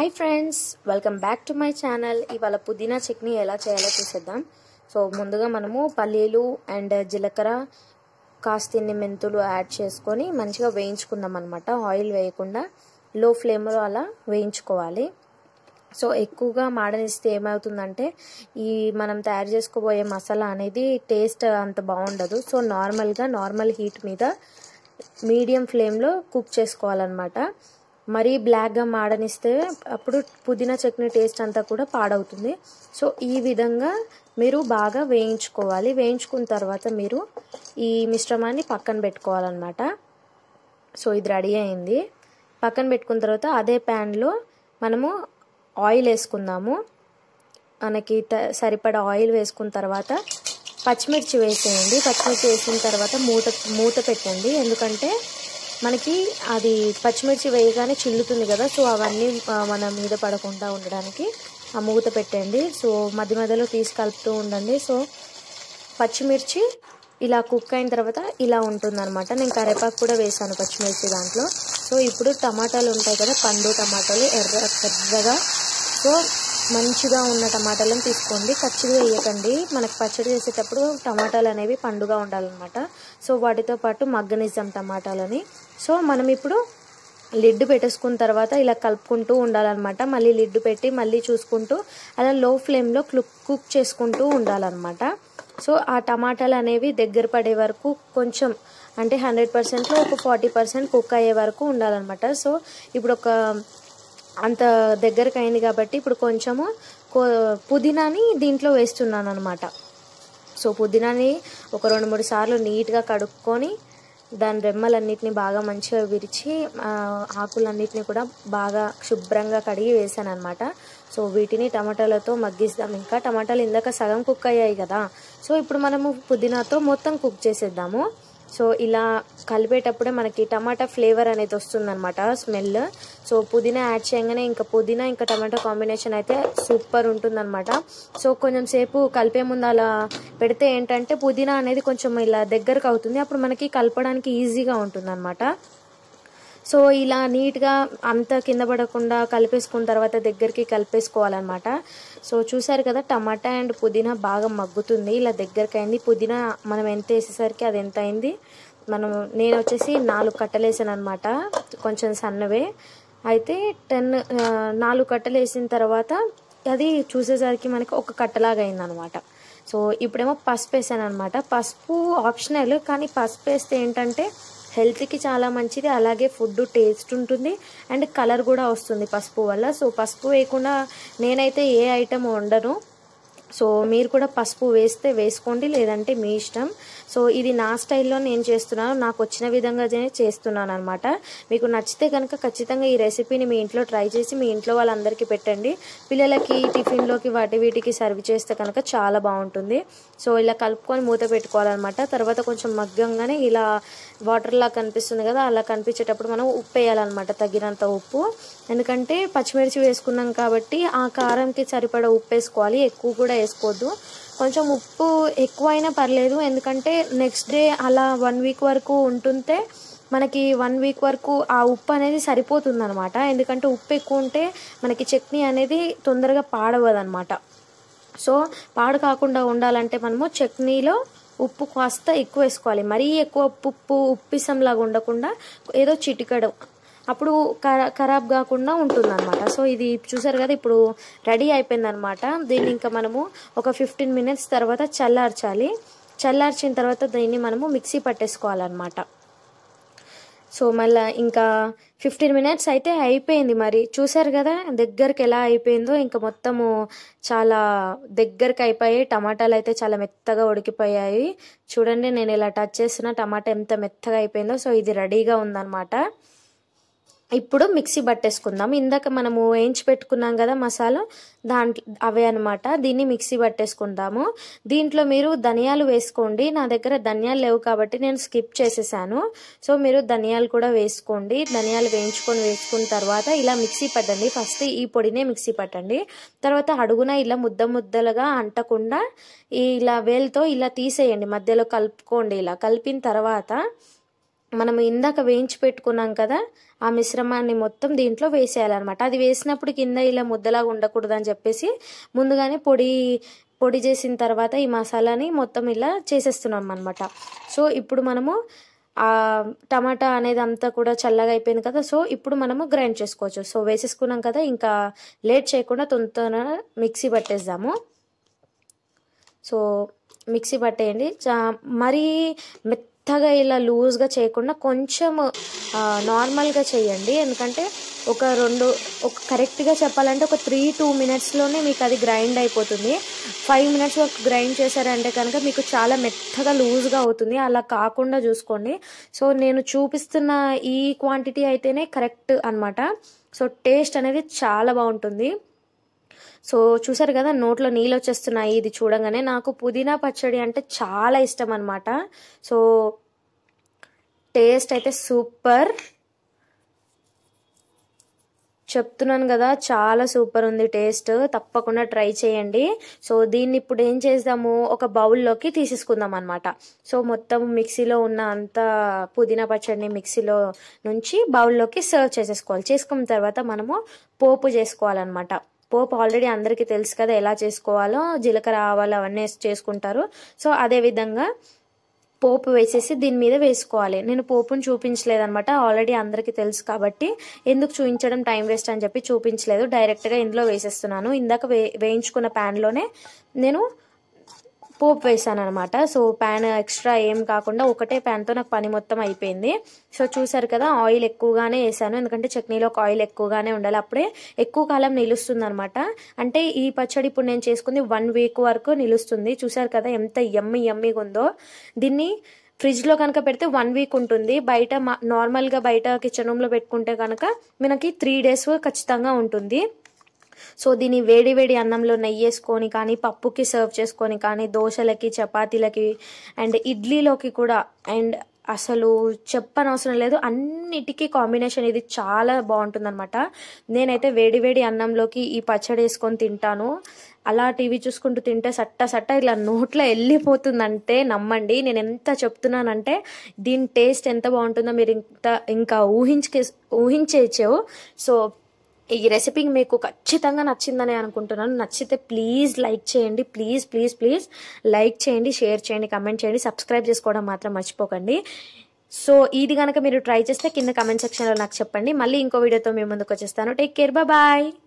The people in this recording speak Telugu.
hi friends welcome back to my channel ఇవాళ పుదీనా చట్నీ ఎలా చేయాలో చూసేద్దాం సో ముందుగా మనము పల్లీలు అండ్ జీలకర్ర కాస్తిన్ని మెంతులు యాడ్ చేసుకొని మంచిగా వేయించుకుందాం అనమాట ఆయిల్ వేయకుండా లో ఫ్లేమ్లో అలా వేయించుకోవాలి సో ఎక్కువగా మాడనిస్తే ఏమవుతుందంటే ఈ మనం తయారు చేసుకోబోయే మసాలా అనేది టేస్ట్ అంత బాగుండదు సో నార్మల్గా నార్మల్ హీట్ మీద మీడియం ఫ్లేమ్లో కుక్ చేసుకోవాలన్నమాట మరీ బ్లాక్గా మాడనిస్తే అప్పుడు పుదీనా చట్నీ టేస్ట్ అంతా కూడా పాడవుతుంది సో ఈ విధంగా మీరు బాగా వేయించుకోవాలి వేయించుకున్న తర్వాత మీరు ఈ మిశ్రమాన్ని పక్కన పెట్టుకోవాలన్నమాట సో ఇది రెడీ అయింది పక్కన పెట్టుకున్న తర్వాత అదే ప్యాన్లో మనము ఆయిల్ వేసుకుందాము మనకి సరిపడా ఆయిల్ వేసుకున్న తర్వాత పచ్చిమిర్చి వేసేయండి పచ్చిమిర్చి వేసిన తర్వాత మూత మూత పెట్టండి ఎందుకంటే మనకి అది పచ్చిమిర్చి వేయగానే చిల్లుతుంది కదా సో అవన్నీ మన మీద పడకుండా ఉండడానికి ఆ మూత పెట్టండి సో మధ్య మధ్యలో తీసి కలుపుతూ ఉండండి సో పచ్చిమిర్చి ఇలా కుక్ అయిన తర్వాత ఇలా ఉంటుందన్నమాట నేను కరేపాకు కూడా వేసాను పచ్చిమిర్చి దాంట్లో సో ఇప్పుడు టమాటాలు ఉంటాయి కదా పండు టమాటాలు ఎర్ర పెద్దగా సో మంచిగా ఉన్న టమాటాలను తీసుకోండి పచ్చిగా వేయకండి మనకు పచ్చడి చేసేటప్పుడు టమాటాలు అనేవి పండుగా ఉండాలన్నమాట సో వాటితో పాటు మగ్గనిజం టమాటాలని సో మనం ఇప్పుడు లిడ్ పెట్టేసుకున్న తర్వాత ఇలా కలుపుకుంటూ ఉండాలన్నమాట మళ్ళీ లిడ్ పెట్టి మళ్ళీ చూసుకుంటూ అలా లో ఫ్లేమ్లో కుక్ చేసుకుంటూ ఉండాలన్నమాట సో ఆ టమాటాలు అనేవి దగ్గర పడే వరకు కొంచెం అంటే హండ్రెడ్ పర్సెంట్లో ఒక ఫార్టీ పర్సెంట్ కుక్ అయ్యే వరకు ఉండాలన్నమాట సో ఇప్పుడు ఒక అంత దగ్గరకు అయింది కాబట్టి ఇప్పుడు కొంచెము పుదీనాని దీంట్లో వేస్తున్నాను అనమాట సో పుదీనాని ఒక రెండు మూడు సార్లు నీట్గా కడుక్కొని దాని రెమ్మలన్నిటిని బాగా మంచిగా విరిచి ఆకులన్నిటిని కూడా బాగా శుభ్రంగా కడిగి వేసాను అనమాట సో వీటిని టమాటాలతో మగ్గిస్తాం ఇంకా టమాటాలు ఇందాక సగం కుక్ అయ్యాయి కదా సో ఇప్పుడు మనము పుదీనాతో మొత్తం కుక్ చేసేద్దాము సో ఇలా కలిపేటప్పుడే మనకి టమాటా ఫ్లేవర్ అనేది వస్తుందన్నమాట స్మెల్ సో పుదీనా యాడ్ చేయగానే ఇంకా పుదీనా ఇంకా టమాటా కాంబినేషన్ అయితే సూపర్ ఉంటుందన్నమాట సో కొంచెం సేపు కలిపే ముందు అలా పెడితే ఏంటంటే పుదీనా అనేది కొంచెం ఇలా దగ్గరకు అవుతుంది అప్పుడు మనకి కలపడానికి ఈజీగా ఉంటుందన్నమాట సో ఇలా నీట్గా అంత కింద పడకుండా కలిపేసుకున్న తర్వాత దగ్గరికి కలిపేసుకోవాలన్నమాట సో చూసారు కదా టమాటా అండ్ పుదీనా బాగా మగ్గుతుంది ఇలా దగ్గరికి అయింది పుదీనా మనం ఎంత వేసేసరికి అది ఎంత అయింది మనం నేను వచ్చేసి నాలుగు కట్టలు వేసాను అనమాట కొంచెం సన్నవే అయితే టెన్ నాలుగు కట్టలు వేసిన తర్వాత అది చూసేసరికి మనకి ఒక కట్టలాగా అయిందనమాట సో ఇప్పుడేమో పసుపు వేసాను అనమాట పసుపు ఆప్షనల్ కానీ పసుపు వేస్తే ఏంటంటే హెల్త్కి చాలా మంచిది అలాగే ఫుడ్ టేస్ట్ ఉంటుంది అండ్ కలర్ కూడా వస్తుంది పసుపు వల్ల సో పసుపు వేయకుండా నేనైతే ఏ ఐటమ్ వండను సో మీరు కూడా పసుపు వేస్తే వేసుకోండి లేదంటే మీ ఇష్టం సో ఇది నా స్టైల్లో నేను చేస్తున్నాను నాకు వచ్చిన విధంగా చేస్తున్నాను అనమాట మీకు నచ్చితే కనుక ఖచ్చితంగా ఈ రెసిపీని మీ ఇంట్లో ట్రై చేసి మీ ఇంట్లో వాళ్ళందరికీ పెట్టండి పిల్లలకి టిఫిన్లోకి వాటి వీటికి సర్వ్ చేస్తే కనుక చాలా బాగుంటుంది సో ఇలా కలుపుకొని మూత పెట్టుకోవాలన్నమాట తర్వాత కొంచెం మగ్గంగానే ఇలా వాటర్లా కనిపిస్తుంది కదా అలా కనిపించేటప్పుడు మనం ఉప్పు వేయాలన్నమాట తగినంత ఉప్పు ఎందుకంటే పచ్చిమిర్చి వేసుకున్నాం కాబట్టి ఆ కారంకి సరిపడా ఉప్పు వేసుకోవాలి ఎక్కువ కూడా వేసుకోవద్దు కొంచెం ఉప్పు ఎక్కువైనా పర్లేదు ఎందుకంటే నెక్స్ట్ డే అలా వన్ వీక్ వరకు ఉంటుంటే మనకి వన్ వీక్ వరకు ఆ ఉప్పు అనేది సరిపోతుంది అనమాట ఎందుకంటే ఉప్పు ఎక్కువ ఉంటే మనకి చట్నీ అనేది తొందరగా పాడవదనమాట సో పాడు కాకుండా ఉండాలంటే మనము చట్నీలో ఉప్పు కాస్త ఎక్కువ వేసుకోవాలి మరీ ఎక్కువ ఉప్పు ఉప్పిసంలాగా ఉండకుండా ఏదో చిటికడు అప్పుడు ఖరాబ్ కాకుండా ఉంటుందన్నమాట సో ఇది చూసారు కదా ఇప్పుడు రెడీ అయిపోయిందనమాట దీన్ని ఇంకా మనము ఒక ఫిఫ్టీన్ మినిట్స్ తర్వాత చల్లార్చాలి చల్లార్చిన తర్వాత దీన్ని మనము మిక్సీ పట్టేసుకోవాలన్నమాట సో మళ్ళీ ఇంకా ఫిఫ్టీన్ మినిట్స్ అయితే అయిపోయింది మరి చూసారు కదా దగ్గరికి ఎలా అయిపోయిందో ఇంకా మొత్తము చాలా దగ్గరికి అయిపోయాయి టమాటాలు అయితే చాలా మెత్తగా ఉడికిపోయాయి చూడండి నేను ఇలా టచ్ చేసిన టమాటా ఎంత మెత్తగా అయిపోయిందో సో ఇది రెడీగా ఉందన్నమాట ఇప్పుడు మిక్సీ పట్టేసుకుందాం ఇందాక మనము వేయించి పెట్టుకున్నాం కదా మసాలా దాంట్లో అవే అనమాట దీన్ని మిక్సీ పట్టేసుకుందాము దీంట్లో మీరు ధనియాలు వేసుకోండి నా దగ్గర ధనియాలు లేవు కాబట్టి నేను స్కిప్ చేసేసాను సో మీరు ధనియాలు కూడా వేసుకోండి ధనియాలు వేయించుకొని వేసుకున్న తర్వాత ఇలా మిక్సీ పట్టండి ఫస్ట్ ఈ పొడినే మిక్సీ పట్టండి తర్వాత అడుగున ఇలా ముద్ద ముద్దలుగా అంటకుండా ఇలా వేలుతో ఇలా తీసేయండి మధ్యలో కలుపుకోండి ఇలా కలిపిన తర్వాత మనం ఇందాక వేయించి పెట్టుకున్నాం కదా ఆ మిశ్రమాన్ని మొత్తం దీంట్లో వేసేయాలన్నమాట అది వేసినప్పుడు కింద ఇలా ముద్దలాగా ఉండకూడదు అని చెప్పేసి ముందుగానే పొడి పొడి చేసిన తర్వాత ఈ మసాలాని మొత్తం ఇలా చేసేస్తున్నాం అనమాట సో ఇప్పుడు మనము ఆ టమాటా అనేది అంతా కూడా చల్లగా అయిపోయింది కదా సో ఇప్పుడు మనము గ్రైండ్ చేసుకోవచ్చు సో వేసేసుకున్నాం కదా ఇంకా లేట్ చేయకుండా తొందర మిక్సీ పట్టేద్దాము సో మిక్సీ పట్టేయండి మరీ మెత్తగా ఇలా లూజ్గా చేయకుండా కొంచెం నార్మల్గా చేయండి ఎందుకంటే ఒక రెండు ఒక కరెక్ట్గా చెప్పాలంటే ఒక త్రీ టూ మినిట్స్లోనే మీకు అది గ్రైండ్ అయిపోతుంది ఫైవ్ మినిట్స్ వరకు గ్రైండ్ చేశారంటే కనుక మీకు చాలా మెత్తగా లూజ్గా అవుతుంది అలా కాకుండా చూసుకోండి సో నేను చూపిస్తున్న ఈ క్వాంటిటీ అయితేనే కరెక్ట్ అనమాట సో టేస్ట్ అనేది చాలా బాగుంటుంది సో చూసారు కదా నోట్లో నీళ్ళు వచ్చేస్తున్నాయి ఇది చూడంగానే నాకు పుదీనా పచ్చడి అంటే చాలా ఇష్టం అనమాట సో టేస్ట్ అయితే సూపర్ చెప్తున్నాను కదా చాలా సూపర్ ఉంది టేస్ట్ తప్పకుండా ట్రై చేయండి సో దీన్ని ఇప్పుడు ఏం చేద్దాము ఒక బౌల్లోకి తీసేసుకుందాం అనమాట సో మొత్తం మిక్సీలో ఉన్న అంత పుదీనా పచ్చడిని మిక్సీలో నుంచి బౌల్లోకి సర్వ్ చేసేసుకోవాలి చేసుకున్న తర్వాత మనము పోపు చేసుకోవాలన్నమాట పోపు ఆల్రెడీ అందరికీ తెలుసు కదా ఎలా చేసుకోవాలో జీలకర్ర ఆవాలు అవన్నీ చేసుకుంటారు సో అదే విధంగా పోపు వేసేసి దీని మీద వేసుకోవాలి నేను పోపును చూపించలేదనమాట ఆల్రెడీ అందరికీ తెలుసు కాబట్టి ఎందుకు చూపించడం టైం వేస్ట్ అని చెప్పి చూపించలేదు డైరెక్ట్గా ఇందులో వేసేస్తున్నాను ఇందాక వే వేయించుకున్న ప్యాన్లోనే నేను పోపు వేసాను అనమాట సో ప్యాన్ ఎక్స్ట్రా ఏం కాకుండా ఒకటే ప్యాన్తో నాకు పని మొత్తం అయిపోయింది సో చూసారు కదా ఆయిల్ ఎక్కువగానే వేసాను ఎందుకంటే చట్నీలో ఆయిల్ ఎక్కువగానే ఉండాలి అప్పుడే ఎక్కువ కాలం నిలుస్తుంది అనమాట అంటే ఈ పచ్చడి ఇప్పుడు నేను చేసుకుంది వన్ వీక్ వరకు నిలుస్తుంది చూసారు కదా ఎంత ఎమ్మి ఎమ్మిగా ఉందో దీన్ని ఫ్రిడ్జ్లో కనుక పెడితే వన్ వీక్ ఉంటుంది బయట నార్మల్గా బయట కిచెన్ రూమ్లో పెట్టుకుంటే కనుక మనకి త్రీ డేస్ ఖచ్చితంగా ఉంటుంది సో దీన్ని వేడి వేడి అన్నంలో నెయ్యి వేసుకొని కానీ పప్పుకి సర్వ్ చేసుకొని కానీ దోశలకి చపాతీలకి అండ్ ఇడ్లీలోకి కూడా అండ్ అసలు చెప్పనవసరం లేదు అన్నిటికీ కాంబినేషన్ ఇది చాలా బాగుంటుంది అనమాట నేనైతే వేడి వేడి అన్నంలోకి ఈ పచ్చడి వేసుకొని తింటాను అలా టీవీ చూసుకుంటూ తింటే సట్ట సట్ట ఇలా నోట్లో వెళ్ళిపోతుందంటే నమ్మండి నేను ఎంత చెప్తున్నానంటే దీని టేస్ట్ ఎంత బాగుంటుందో మీరు ఇంత ఇంకా ఊహించుకే ఊహించేయచ్చు సో ఈ రెసిపీ మీకు ఖచ్చితంగా నచ్చిందని అనుకుంటున్నాను నచ్చితే ప్లీజ్ లైక్ చేయండి ప్లీజ్ ప్లీజ్ ప్లీజ్ లైక్ చేయండి షేర్ చేయండి కమెంట్ చేయండి సబ్స్క్రైబ్ చేసుకోవడం మాత్రం మర్చిపోకండి సో ఇది కనుక మీరు ట్రై చేస్తే కింద కమెంట్ సెక్షన్లో నాకు చెప్పండి మళ్ళీ ఇంకో వీడియోతో మీ ముందుకు వచ్చేస్తాను టేక్ కేర్ బాయ్